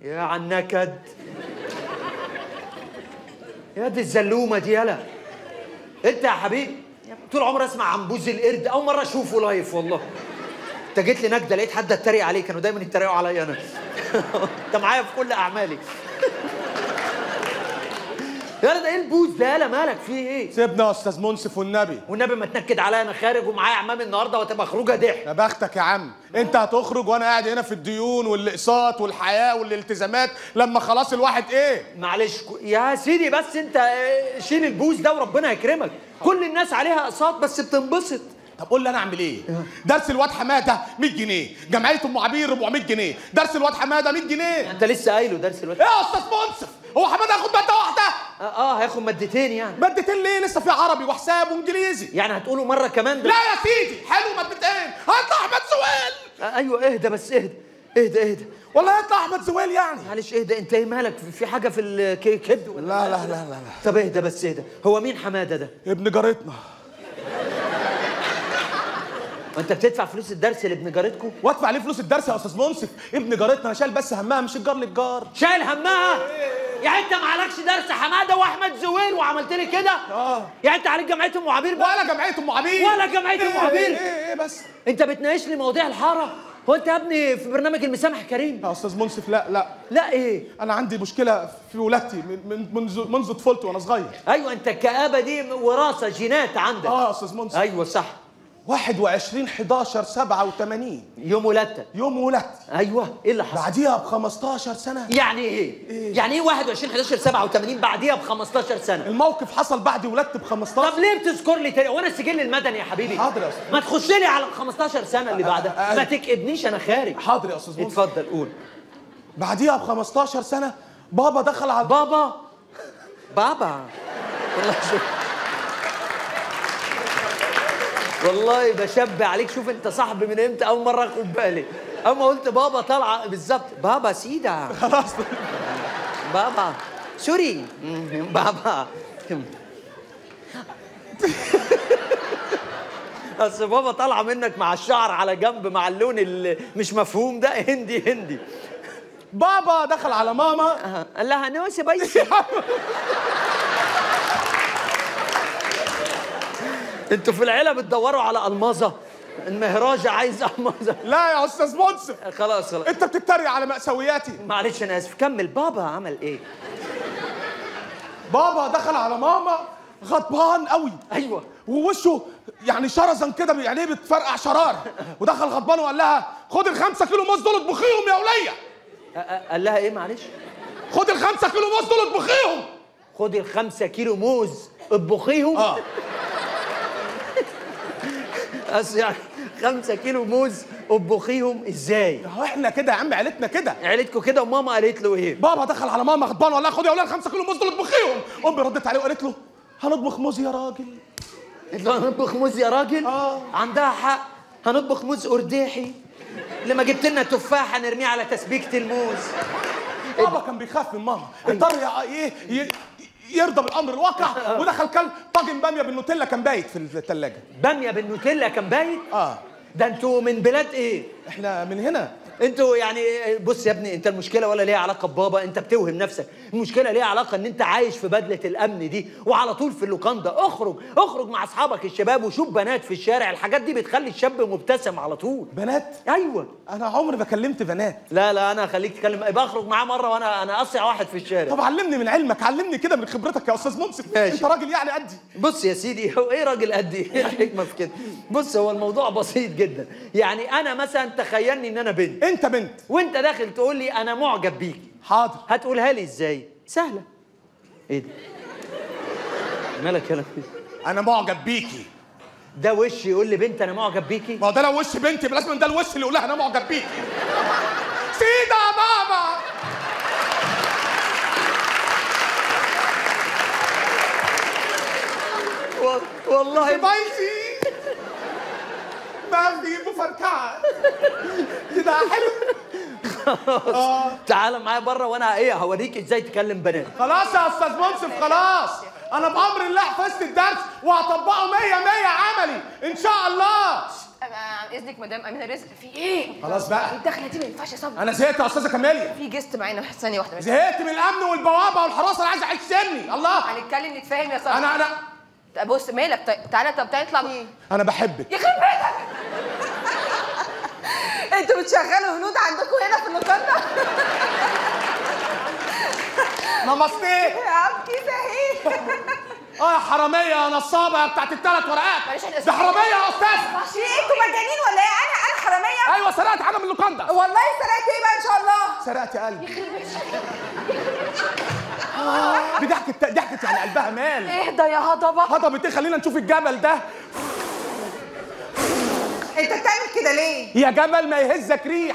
يا عنكد يا دي الزلومه دي يلا انت يا حبيبي طول عمري اسمع عن بوز القرد اول مره اشوفه لايف والله انت جيت لي نجده لقيت حد اتريق عليه كانوا دايما يتريقوا عليا انا انت معايا في كل اعمالي يلا ده ايه البوز ده يلا مالك فيه ايه سيبنا يا استاذ منصف والنبي والنبي ما تنكد عليا انا خارج ومعايا عمام النهارده وهتبقى خروجه ضحك يا بختك يا عم انت هتخرج وانا قاعد هنا في الديون والاقساط والحياه والالتزامات لما خلاص الواحد ايه معلش كو- يا سيدي بس انت اه، شيل البوز ده وربنا يكرمك كل الناس عليها اقساط بس بتنبسط طب قول لي انا اعمل ايه درس الواد حماده 100 جنيه جمعيه ام عبير 400 جنيه درس الواد حماده 100 جنيه انت لسه قايله درس الوقت ايه يا استاذ منصف هو حماده هياخد ماده واحده اه, اه هياخد مادتين يعني مادتين ليه لسه في عربي وحساب وانجليزي يعني هتقوله مره كمان ده لا يا سيدي حلو مادتين هيطلع احمد زويل آه ايوه اهدى بس اهدى اهدى اهدى والله هيطلع احمد زويل يعني معلش اهدى انت ايه مالك في- في حاجه في الكبد ولا لا لا لا لا, لا. طب اهدى بس اهدى هو مين حماده ده ابن جارتنا وانت بتدفع فلوس الدرس لابن جارتكم وادفع عليه فلوس الدرس يا استاذ منصف ابن جارتنا انا شايل بس همها مش الجار للجار شايل همها يعني انت معلكش درس حماده واحمد زويل وعملت لي كده اه يعني انت عليك جمعيه ام عبير بقى ولا جمعيه ام عبير ولا جمعية أم إيه، عبير. ايه ايه, إيه بس انت بتناقش لي مواضيع الحاره هو انت يا ابني في برنامج المسامح كريم يا استاذ منصف لا لا لا ايه انا عندي مشكله في ولادتي من من منذ منذ طفولتي وانا صغير ايوه انت الكآبه دي وراثه جينات عندك اه يا استاذ منصف ايوه صح 21 11 87 يوم ولادتك يوم ولدت ايوه ايه اللي حصل بعديها ب 15 سنه يعني ايه يعني ايه 21 11 87 بعديها ب 15 سنه الموقف حصل بعد ولادتي ب 15 طب ليه بتذكر لي تاني وانا السجل المدني يا حبيبي حاضر يا أستاذ. ما تخش لي على ال 15 سنه اللي بعدها أه، ما أه. تكئبنيش انا خارج حاضر يا استاذ منصف اتفضل قول بعديها ب 15 سنه بابا دخل على بابا بابا والله شوف والله بشبع عليك شوف انت صاحبي من امتى اول مره اخد بالي اول ما قلت بابا طالعه بالظبط بابا سيدا خلاص بابا سوري بابا اصل بابا طالعه منك مع الشعر على جنب مع اللون اللي مش مفهوم ده هندي هندي بابا دخل على ماما أها. قال لها نوسي بيسي انتوا في العيله بتدوروا على الماظه المهراجة عايز الماظه لا يا استاذ منصف خلاص خلاص انت بتتريق على مأساوياتي معلش انا اسف كمل بابا عمل ايه بابا دخل على ماما غضبان قوي ايوه ووشه يعني شرزا كده يعني بتفرقع شرار ودخل غضبان وقال لها خد الخمسة كيلو موز دول اطبخيهم يا ولية أ- أ- قال لها ايه معلش خد الخمسة كيلو موز دول اطبخيهم خدي الخمسة كيلو موز اطبخيهم اه أصل يعني خمسة كيلو موز اطبخيهم ازاي هو احنا كده يا عم عيلتنا كده عيلتكم كده وماما قالت له ايه بابا دخل على ماما غضبان وقال لها خد يا ولية الخمسة كيلو موز دول اطبخيهم امي ردت عليه وقالت له هنطبخ موز يا راجل قالت له هنطبخ موز يا راجل آه. عندها حق هنطبخ موز قرداحي لما جبت لنا تفاحه نرميه على تسبيكه الموز بابا كان بيخاف من ماما اضطر يا- ايه ي- يرضى بالامر الواقع ودخل كل طاجن باميه بالنوتيلا كان بايت في الثلاجه باميه بالنوتيلا كان بايت اه ده انتوا من بلاد ايه احنا من هنا انتوا يعني بص يا ابني انت المشكله ولا ليها علاقه ببابا انت بتوهم نفسك المشكله ليها علاقه ان انت عايش في بدله الامن دي وعلى طول في اللوكاندا اخرج اخرج مع اصحابك الشباب وشوف بنات في الشارع الحاجات دي بتخلي الشاب مبتسم على طول بنات ايوه انا عمري ما كلمت بنات لا لا انا هخليك تتكلم يبقى اخرج معاه مره وانا انا اسرع واحد في الشارع طب علمني من علمك علمني كده من خبرتك يا استاذ منصف ماشي. انت راجل يعني قدي بص يا سيدي هو ايه راجل قدي ايه الحكمه في كده بص هو الموضوع بسيط جدا يعني انا مثلا تخيلني ان انا بنت انت بنت وانت داخل تقول لي انا معجب بيكي حاضر هتقولها لي ازاي سهله ايه ده مالك يا انا معجب بيكي ده وش يقول لي بنت انا معجب بيكي ما هو ده لو وش بنتي يبقى لازم ده الوش اللي يقول لها انا معجب بيكي سيدة يا بابا و- والله بيتي ما في مفركعة كده حلو تعال معايا بره وانا ايه هوريك ازاي تكلم بنات خلاص يا استاذ منصف خلاص انا بامر الله حفظت الدرس وهطبقه 100 100 عملي ان شاء الله عن اذنك مدام امينه رزق في ايه؟ خلاص بقى الدخله دي ما ينفعش يا صبري انا زهقت يا استاذه كاميليا في جست معانا ثانيه واحده بس زهقت من الامن والبوابه والحراسه انا عايز اعيش سني الله هنتكلم نتفاهم يا صبري انا انا طب بص مالك طيب تعالى طب تعالى نطلع انا بحبك يخرب بيتك انتوا بتشغلوا هنود عندكم هنا في اللوكاندا نمستي ابكي زهيق اه يا حراميه يا نصابه بتاعت الثلاث ورقات معلش احنا ده حراميه يا استاذ في ايه انتوا مجانين ولا ايه انا انا حراميه ايوه سرقت حاجه من اللوكاندا والله سرقت ايه بقى ان شاء الله سرقت قلبي آه، دي ضحكت ضحكت يعني قلبها مال اهدى يا هضبه هضبت ايه خلينا نشوف الجبل ده انت بتعمل كده ليه يا جبل ما يهزك ريح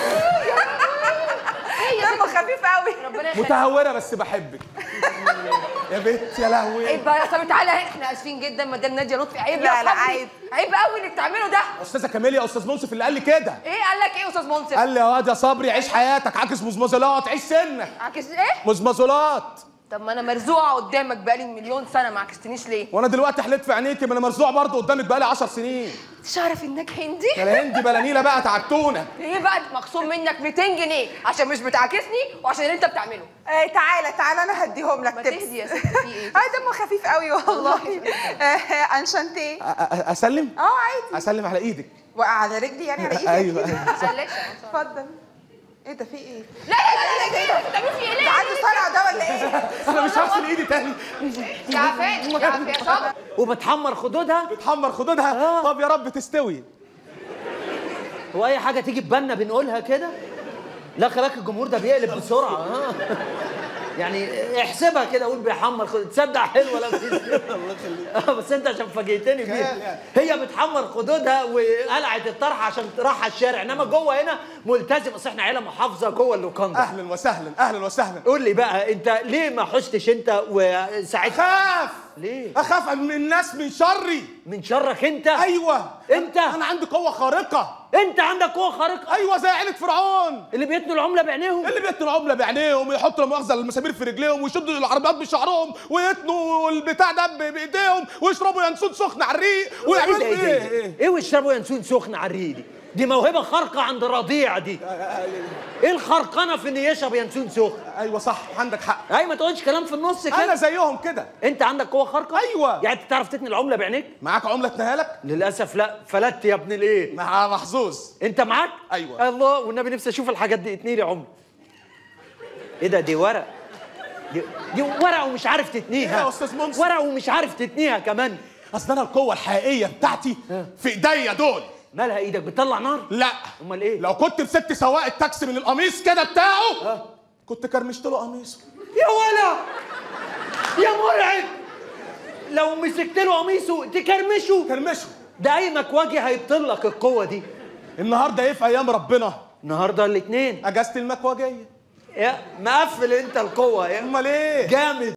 دمه خفيف قوي ربنا يخليك متهوره بس بحبك يا بنت يا لهوي عيب بقى يا صبري تعالى احنا اسفين جدا مدام ناديه لطفي عيب لا، يا لا، صبري عيب. عيب قوي اللي بتعمله ده استاذه كاميليا استاذ منصف اللي قال لي كده ايه قال لك ايه يا استاذ منصف قال لي يا واد يا صبري عيش حياتك عكس مزمزلات عيش سنك عكس ايه مزمزلات طب ما انا مرزوعه قدامك بقالي مليون سنه ما عكستنيش ليه وانا دلوقتي حليت في عينيكي ما انا مرزوع برضه قدامك بقالي 10 سنين مش عارف انك هندي يا هندي بلا نيله بقى تعبتونا ايه بقى مخصوم منك 200 جنيه عشان مش بتعاكسني وعشان اللي انت بتعمله آه تعالى تعالى انا هديهم لك ما تبس تهدي يا ستي، في ايه؟ اه دمه خفيف قوي والله آه انشانتيه أ- أ- اسلم اه عادي اسلم على ايدك وقع على رجلي يعني على ايدي ايوه أكيد. أيوة. معلش اتفضل ايه ده في ايه لا لا لا لا كده بتعملوا في ايه ده ليه؟ عنده صرع ده ولا ايه انا مش هغسل ايدي تاني يا عفان يا عفان يا صبري وبتحمر خدودها بتحمر خدودها طب يا رب تستوي هو اي حاجه تيجي في بالنا بنقولها كده لا خلي بالك الجمهور ده بيقلب بسرعه ها يعني احسبها كده قول بيحمر خدود تصدق حلوه لا الله يخليك بس انت عشان فاجئتني بيها هي بتحمر خدودها وقلعت الطرحه عشان رايحه الشارع انما جوه هنا ملتزم اصل احنا عيله محافظه جوه اللوكاندا اهلا وسهلا اهلا وسهلا قول لي بقى انت ليه ما حشتش انت وساعتها اخاف ليه؟ اخاف من الناس من شري من شرك انت ايوه انت؟ انا عندي قوه خارقه انت عندك قوه خارقه ايوه زي عيله فرعون اللي بيتنوا العمله بعينيهم اللي بيتنوا العمله بعينيهم ويحطوا المؤاخذه المسامير في رجليهم ويشدوا العربيات بشعرهم ويتنوا البتاع ده ب- بايديهم ويشربوا ينسون سخن على الريق ويعملوا ايه ده ايه ايه ده؟ ايه ويشربوا ينسون سخن على الريق دي دي موهبه خارقه عند الرضيع دي ايه الخرقنه في ان يشرب ينسون سخن ايوه صح عندك حق اي ما تقولش كلام في النص انا كده زيهم كده انت عندك قوه خارقه أيوة. يعني انت تعرف تتني العمله بعينيك معاك عمله اتنيها لك للاسف لا فلت يا ابن الايه مع محظوظ انت معاك أيوة. الله والنبي نفسي اشوف الحاجات دي اتني لي عمله ايه ده دي ورق دي, دي ورق ومش عارف تتنيها إيه يا أستاذ منصف؟ ورق ومش عارف تتنيها كمان اصل انا القوه الحقيقيه بتاعتي في ايديا دول مالها ايدك بتطلع نار لا امال ايه لو كنت مسكت سواق التاكسي من القميص كده بتاعه كنت كرمشت له قميصه يا ولا يا مرعب لو مسكت له قميصه تكرمشه كرمشه ده اي مكواجي هيبطل لك القوه دي النهارده ايه في ايام ربنا النهارده الاثنين اجازه المكواجيه يا مقفل انت القوه يا امال ايه جامد